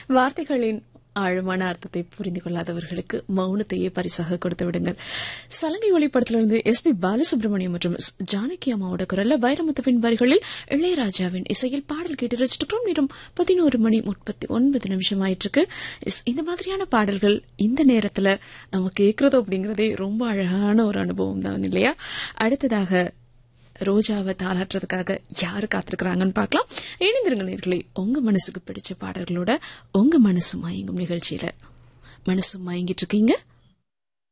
வார்த்தைகளின் ஆழமான அர்த்தத்தை புரிந்து கொள்ளாதவர்களுக்கு மௌனத்தையே பரிசாக கொடுத்து விடுங்கள் சலங்கை ஒளிப்படத்திலிருந்து எஸ் பி பாலசுப்ரமணியம் மற்றும் எஸ். ஜானகி அம்மாவோட குரல்ல வைரமுத்துவின் வரிகளில் இளையராஜாவின் இசையில் பாடல் கேட்டு ரசிச்சிருக்கிறோம் நேரம் பதினோரு மணி முப்பத்தி ஒன்பது நிமிஷம் ஆயிட்டு இருக்கு எஸ், இந்த மாதிரியான பாடல்கள் இந்த நேரத்துல நம்ம கேட்கறது அப்படிங்கறதே ரொம்ப அழகான ஒரு அனுபவம் தான் இல்லையா அடுத்ததாக ரோஜாவை தாளாட்டுறதுக்காக யாரு காத்திருக்கிறாங்கன்னு பார்க்கலாம் இணைந்திருங்க நேர்களே உங்க மனசுக்கு பிடிச்ச பாடல்களோட உங்க மனசு மயங்கும் நிகழ்ச்சியில மனசு மயங்கிட்டு இருக்கீங்க